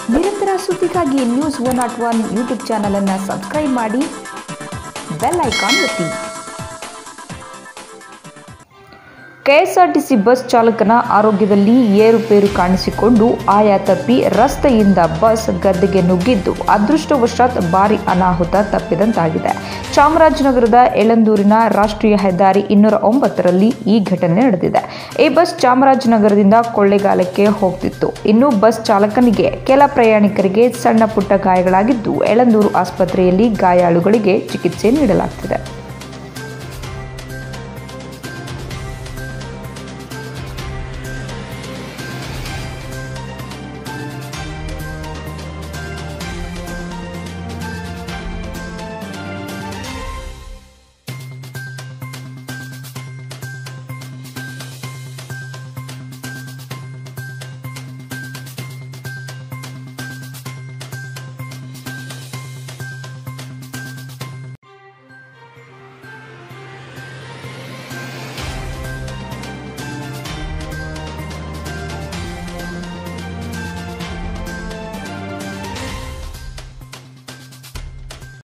ನಿರಂತರ ಸುದ್ದಿಗಾಗಿ news one not one YouTube ಚಾನಲನ್ನು ಸಬ್ಸ್ಕ್ರೈಬ್ ಮಾಡಿ ಬೆಲ್ ಐಕಾನ್ ಒತ್ತಿ ಕೆಎಸ್ಆರ್ಟಿಸಿ ಬಸ್ ಚಾಲಕನ ಆರೋಗ್ಯದಲ್ಲಿ ಏರುಪೇರು ಕಾಣಿಸಿಕೊಂಡು ಆಯಾ ತಪ್ಪಿ ರಸ್ತೆಯಿಂದ ಬಸ್ ಗದ್ದೆಗೆ ನುಗ್ಗಿದ್ದು ಅದೃಷ್ಟವಶಾತ್ ಭಾರಿ ಅನಾಹುತ ತಪ್ಪಿದಂತಾಗಿದೆ ಚಾಮರಾಜನಗರದ ಎಳಂದೂರಿನ ರಾಷ್ಟ್ರೀಯ ಹೆದ್ದಾರಿ ಇನ್ನೂರ ಒಂಬತ್ತರಲ್ಲಿ ಈ ಘಟನೆ ನಡೆದಿದೆ ಈ ಬಸ್ ಚಾಮರಾಜನಗರದಿಂದ ಕೊಳ್ಳೇಗಾಲಕ್ಕೆ ಹೋಗ್ತಿತ್ತು ಇನ್ನು ಬಸ್ ಚಾಲಕನಿಗೆ ಕೆಲ ಪ್ರಯಾಣಿಕರಿಗೆ ಸಣ್ಣ ಪುಟ್ಟ ಗಾಯಗಳಾಗಿದ್ದು ಎಳಂದೂರು ಆಸ್ಪತ್ರೆಯಲ್ಲಿ ಗಾಯಾಳುಗಳಿಗೆ ಚಿಕಿತ್ಸೆ ನೀಡಲಾಗ್ತಿದೆ